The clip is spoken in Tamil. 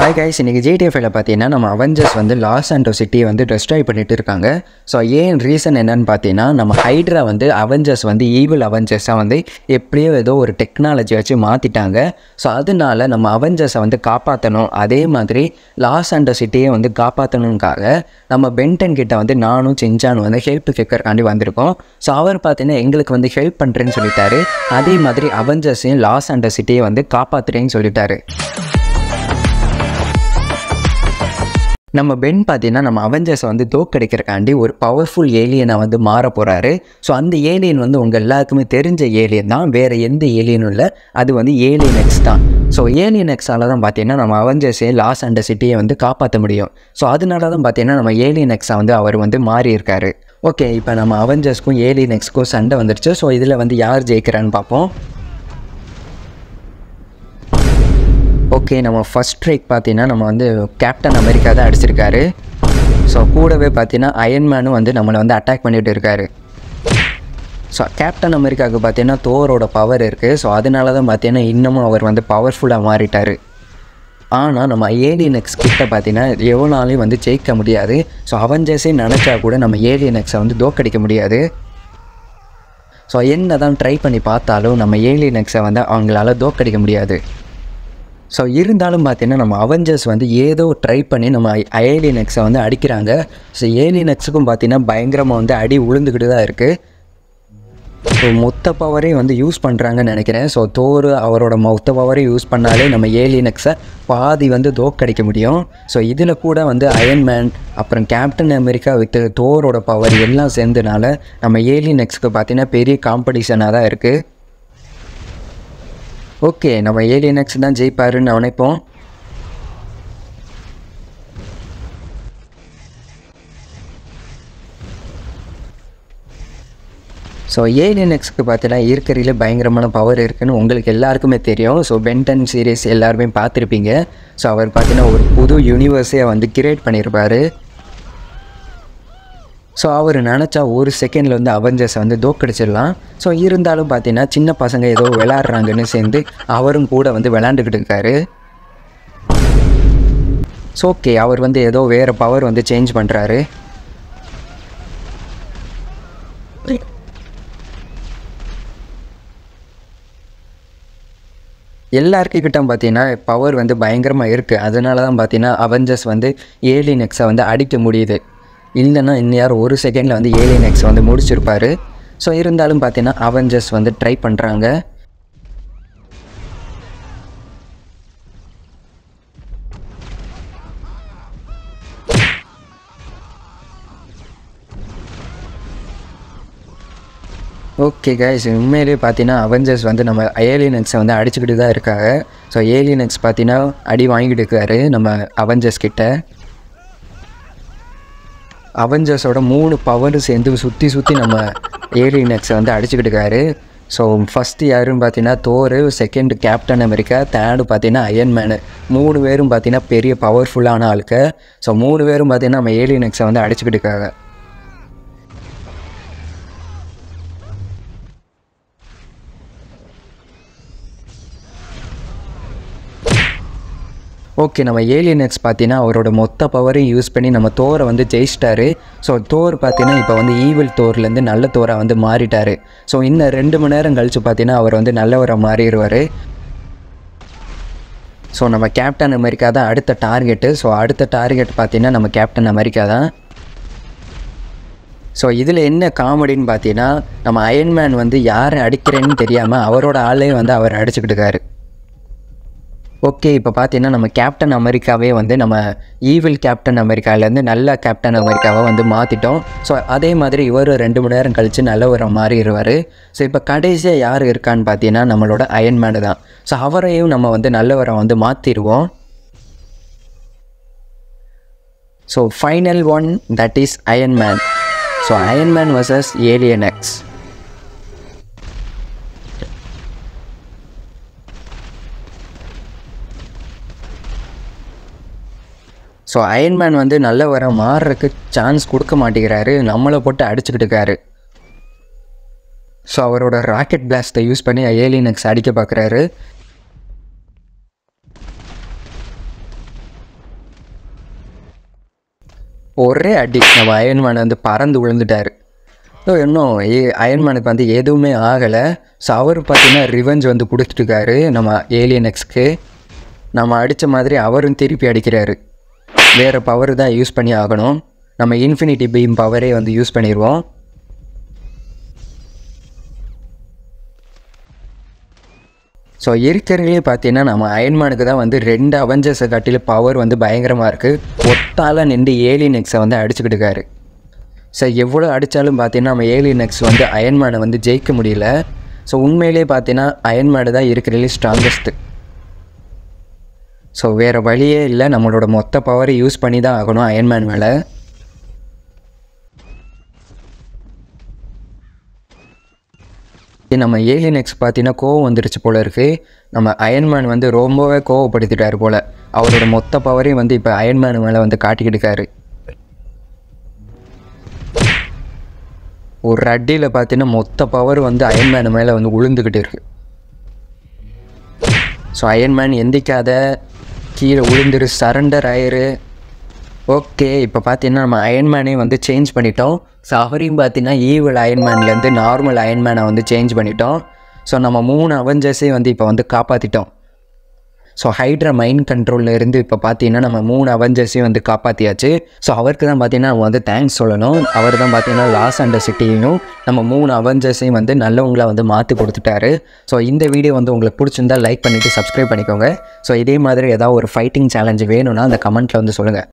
ஹாய் கைஸ் இன்றைக்கி ஜிடிஎஃப்ல பார்த்தீங்கன்னா நம்ம அவெஞ்சர்ஸ் வந்து லாஸ் ஆண்டோ சிட்டியை வந்து டெஸ்ட்ராய் பண்ணிட்டு இருக்காங்க ஸோ ஏன் ரீசன் என்னன்னு பார்த்தீங்கன்னா நம்ம ஹைட்ரா வந்து அவெஞ்சர்ஸ் வந்து ஈவில் அவெஞ்சர்ஸாக வந்து எப்படியோ ஏதோ ஒரு டெக்னாலஜி வச்சு மாற்றிட்டாங்க ஸோ அதனால நம்ம அவெஞ்சர்ஸை வந்து காப்பாற்றணும் அதே மாதிரி லாஸ் ஆண்டோ சிட்டியை வந்து காப்பாற்றணுக்காக நம்ம பென்டன் கிட்ட வந்து நானும் செஞ்சானும் வந்து ஹெல்ப் கேட்கறக்காண்டி வந்திருக்கோம் ஸோ அவர் பார்த்தீங்கன்னா எங்களுக்கு வந்து ஹெல்ப் பண்ணுறேன்னு சொல்லிட்டாரு அதே மாதிரி அவெஞ்சர்ஸையும் லாஸ் ஆண்டோ சிட்டியை வந்து காப்பாற்றுறேன்னு சொல்லிட்டாரு நம்ம பென் பார்த்தீங்கன்னா நம்ம அவெஞ்சர்ஸை வந்து தோக்கடிக்கிறக்காண்டி ஒரு பவர்ஃபுல் ஏலியனை வந்து மாற போகிறாரு ஸோ அந்த ஏலியன் வந்து உங்கள் எல்லாருக்குமே தெரிஞ்ச ஏலியன் தான் வேறு எந்த ஏலியனும் இல்லை அது வந்து ஏலியன் எக்ஸ் தான் ஸோ ஏலியன் எக்ஸால் தான் பார்த்தீங்கன்னா நம்ம அவெஞ்சர்ஸே லாஸ் அண்ட் சிட்டியை வந்து காப்பாற்ற முடியும் ஸோ அதனால தான் பார்த்தீங்கன்னா நம்ம ஏலியன் எக்ஸை வந்து அவர் வந்து மாறி இருக்காரு ஓகே இப்போ நம்ம அவெஞ்சர்ஸ்க்கும் ஏலியன் எக்ஸ்க்கும் சண்டை வந்துருச்சு ஸோ இதில் வந்து யார் ஜெயிக்கிறான்னு பார்ப்போம் ஓகே நம்ம ஃபஸ்ட் ஸ்ட்ரைக் பார்த்தீங்கன்னா நம்ம வந்து கேப்டன் அமெரிக்கா தான் அடிச்சிருக்காரு ஸோ கூடவே பார்த்தீங்கன்னா அயன்மேனும் வந்து நம்மளை வந்து அட்டாக் பண்ணிட்டு இருக்காரு ஸோ கேப்டன் அமெரிக்காவுக்கு பார்த்தீங்கன்னா தோரோட பவர் இருக்குது ஸோ அதனால தான் பார்த்தீங்கன்னா இன்னமும் அவர் வந்து பவர்ஃபுல்லாக மாறிட்டார் ஆனால் நம்ம ஏலியனெக்ஸ் கிட்ட பார்த்தீங்கன்னா எவ்வளோனாலையும் வந்து ஜெயிக்க முடியாது ஸோ அவெஞ்சர்ஸே நினச்சா கூட நம்ம ஏலியனெக்ஸை வந்து தோக்கடிக்க முடியாது ஸோ என்ன தான் ட்ரை பண்ணி பார்த்தாலும் நம்ம ஏலியனெக்ஸை வந்து அவங்களால தோக்கடிக்க முடியாது ஸோ இருந்தாலும் பார்த்தீங்கன்னா நம்ம அவெஞ்சர்ஸ் வந்து ஏதோ ட்ரை பண்ணி நம்ம ஏலியனெக்ஸை வந்து அடிக்கிறாங்க ஸோ ஏலியனெக்ஸுக்கும் பார்த்தீங்கன்னா பயங்கரமாக வந்து அடி உளுந்துக்கிட்டு தான் இருக்குது ஸோ மொத்த பவரையும் வந்து யூஸ் பண்ணுறாங்கன்னு நினைக்கிறேன் ஸோ தோர் அவரோட மொத்த பவரையும் யூஸ் பண்ணாலே நம்ம ஏலியனெக்ஸை பாதி வந்து தோக்கடிக்க முடியும் ஸோ இதில் கூட வந்து அயன்மேன் அப்புறம் கேப்டன் அமெரிக்கா வித் தோரோட பவர் எல்லாம் சேர்ந்தனால நம்ம ஏலியனெக்ஸுக்கு பார்த்தீங்கன்னா பெரிய காம்படிஷனாக தான் இருக்குது ஓகே நம்ம ஏலியனெக்ஸ் தான் ஜெயிப்பாருன்னு நினைப்போம் ஸோ ஏலியனெக்ஸ்க்கு பார்த்தீங்கன்னா இருக்கிறதுல பயங்கரமான பவர் இருக்குன்னு உங்களுக்கு எல்லாருக்குமே தெரியும் ஸோ பென்டன் சீரீஸ் எல்லாருமே பார்த்துருப்பீங்க ஸோ அவர் பார்த்தீங்கன்னா ஒரு புது யூனிவர்ஸே வந்து கிரியேட் பண்ணியிருப்பார் ஸோ அவர் நினச்சா ஒரு செகண்டில் வந்து அவெஞ்சர்ஸை வந்து தோக்கடிச்சிடலாம் ஸோ இருந்தாலும் பார்த்தீங்கன்னா சின்ன பசங்க ஏதோ விளாட்றாங்கன்னு சேர்ந்து அவரும் கூட வந்து விளாண்டுக்கிட்டு இருக்காரு ஸோ ஓகே அவர் வந்து ஏதோ வேறு பவர் வந்து சேஞ்ச் பண்ணுறாரு எல்லாருக்கிட்ட பார்த்தீங்கன்னா பவர் வந்து பயங்கரமாக இருக்குது அதனால தான் பார்த்தீங்கன்னா அவெஞ்சர்ஸ் வந்து ஏலியனெக்ஸை வந்து அடிக்க முடியுது இல்லைன்னா இன்னும் ஒரு செகண்டில் வந்து ஏலியனெக்ஸ் வந்து முடிச்சிருப்பாரு ஸோ இருந்தாலும் பார்த்தீங்கன்னா அவெஞ்சர்ஸ் வந்து ட்ரை பண்ணுறாங்க ஓகே கைஸ் உண்மையிலேயே பார்த்தீங்கன்னா அவெஞ்சர்ஸ் வந்து நம்ம ஏலியனெக்ஸை வந்து அடிச்சுக்கிட்டு தான் இருக்காங்க ஸோ ஏலியனெக்ஸ் பார்த்தீங்கன்னா அடி வாங்கிட்டு இருக்காரு நம்ம அவெஞ்சர்ஸ் கிட்ட அவெஞ்சர்ஸோட மூணு பவர் சேர்ந்து சுற்றி சுற்றி நம்ம ஏலியனெக்ஸை வந்து அடிச்சுக்கிட்டு இருக்காரு ஸோ ஃபஸ்ட்டு யாருன்னு பார்த்தீங்கன்னா Thor second Captain America third பார்த்தீங்கன்னா அயன்மேனு மூணு பேரும் பார்த்தீங்கன்னா பெரிய பவர்ஃபுல்லான ஆளுக்கு ஸோ மூணு பேரும் பார்த்தீங்கன்னா நம்ம ஏலியனெக்ஸை வந்து அடிச்சுக்கிட்டு இருக்காங்க ஓகே நம்ம ஏலியனெக்ஸ் பார்த்தீங்கன்னா அவரோட மொத்த பவரையும் யூஸ் பண்ணி நம்ம தோரை வந்து ஜெயிச்சிட்டாரு ஸோ தோர் பார்த்தீங்கன்னா இப்போ வந்து ஈவில் தோர்லேருந்து நல்ல தோராக வந்து மாறிட்டார் ஸோ இன்னும் ரெண்டு மணி நேரம் கழித்து பார்த்தீங்கன்னா அவர் வந்து நல்லவராக மாறிடுவார் ஸோ நம்ம கேப்டன் அமெரிக்கா தான் அடுத்த டார்கெட்டு ஸோ அடுத்த டார்கெட் பார்த்தீங்கன்னா நம்ம கேப்டன் அமெரிக்கா தான் ஸோ இதில் என்ன காமெடின்னு பார்த்தீங்கன்னா நம்ம அயன்மேன் வந்து யாரை அடிக்கிறேன்னு தெரியாமல் அவரோட ஆளே வந்து அவர் அடிச்சுக்கிட்டு இருக்காரு ஓகே இப்போ பார்த்தீங்கன்னா நம்ம கேப்டன் அமெரிக்காவே வந்து நம்ம ஈவில் கேப்டன் அமெரிக்காவிலேருந்து நல்ல கேப்டன் அமெரிக்காவை வந்து மாற்றிட்டோம் ஸோ அதே மாதிரி இவரும் ரெண்டு மணி நேரம் கழித்து நல்லவரை மாறிடுவார் ஸோ இப்போ கடைசியாக யார் இருக்கான்னு பார்த்தீங்கன்னா நம்மளோட அயன்மேனு தான் ஸோ அவரையும் நம்ம வந்து நல்லவரை வந்து மாற்றிடுவோம் so final one that is Iron Man so Iron Man versus alien X so Iron Man வந்து நல்ல வர மாறுறதுக்கு சான்ஸ் கொடுக்க மாட்டேங்கிறாரு நம்மளை போட்டு அடிச்சுக்கிட்டு இருக்காரு ஸோ அவரோட ராக்கெட் பிளாஸ்ட்டை யூஸ் பண்ணி ஏலியனக்ஸ் அடிக்க பார்க்குறாரு ஒரே அடி நம்ம அயன்மேன் வந்து பறந்து விழுந்துட்டார் ஸோ இன்னும் ஏ அயன்மேனுக்கு வந்து எதுவுமே ஆகலை ஸோ அவர் பார்த்தீங்கன்னா ரிவெஞ்ச் வந்து கொடுத்துட்ருக்காரு நம்ம ஏலியன் எக்ஸ்க்கு நம்ம அடித்த மாதிரி அவரும் திருப்பி அடிக்கிறாரு வேறு பவர் தான் யூஸ் பண்ணி ஆகணும் நம்ம இன்ஃபினிட்டி பீம் பவரே வந்து யூஸ் பண்ணிடுவோம் ஸோ இருக்கிறதுலே பார்த்தீங்கன்னா நம்ம அயன்மேனுக்கு தான் வந்து ரெண்டு அவெஞ்சர்ஸை காட்டிலும் பவர் வந்து பயங்கரமாக இருக்குது ஒத்தால நின்று ஏலியன் எக்ஸை வந்து அடிச்சுக்கிட்டு இருக்காரு ஸோ எவ்வளோ அடித்தாலும் பார்த்தீங்கன்னா நம்ம ஏலியன் எக்ஸ் வந்து அயன்மேனை வந்து ஜெயிக்க முடியல ஸோ உண்மையிலே பார்த்தீங்கன்னா அயன்மேடு தான் இருக்கிறதுலே ஸ்ட்ராங்கஸ்ட்டு ஸோ வேறு வழியே இல்லை நம்மளோட மொத்த பவரை யூஸ் பண்ணி தான் ஆகணும் அயன்மேன் மேலே நம்ம ஏலியன் எக்ஸ் பார்த்தீங்கன்னா கோவம் வந்துருச்சு போல இருக்கு நம்ம அயன்மேன் வந்து ரொம்பவே கோவப்படுத்திட்டாரு போல அவரோட மொத்த பவரையும் வந்து இப்போ அயன்மேன் மேலே வந்து காட்டிக்கிட்டு இருக்காரு ஒரு அடியில் பார்த்தீங்கன்னா மொத்த பவர் வந்து அயன்மேன் மேலே வந்து உளுந்துக்கிட்டு இருக்கு ஸோ அயன்மேன் எந்திக்காத கீழே உளுந்துரு சரண்டர் ஆயிரு ஓகே இப்போ பார்த்தீங்கன்னா நம்ம அயன்மேனே வந்து சேஞ்ச் பண்ணிட்டோம் ஸோ அவரையும் பார்த்தீங்கன்னா ஈவல் அயன்மேன்லேருந்து நார்மல் அயன்மேனை வந்து சேஞ்ச் பண்ணிட்டோம் ஸோ நம்ம மூணு அவெஞ்சர்ஸையும் வந்து இப்போ வந்து காப்பாற்றிட்டோம் ஸோ ஹைட்ரா மைண்ட் கண்ட்ரோலில் இருந்து இப்போ பார்த்தீங்கன்னா நம்ம மூணு அவெஞ்சர்ஸையும் வந்து காப்பாற்றியாச்சு ஸோ அவருக்கு தான் பார்த்தீங்கன்னா நம்ம வந்து தேங்க்ஸ் சொல்லணும் அவர் தான் பார்த்தீங்கன்னா லாஸ் அண்டர் சிட்டியையும் நம்ம மூணு அவெஞ்சர்ஸையும் வந்து நல்லவங்கள வந்து மாற்றி கொடுத்துட்டாரு ஸோ இந்த வீடியோ வந்து உங்களுக்கு பிடிச்சிருந்தா லைக் பண்ணிவிட்டு சப்ஸ்கிரைப் பண்ணிக்கோங்க ஸோ இதே மாதிரி ஏதாவது ஒரு ஃபைட்டிங் சேலஞ்சு வேணும்னா அந்த கமெண்ட்டில் வந்து சொல்லுங்கள்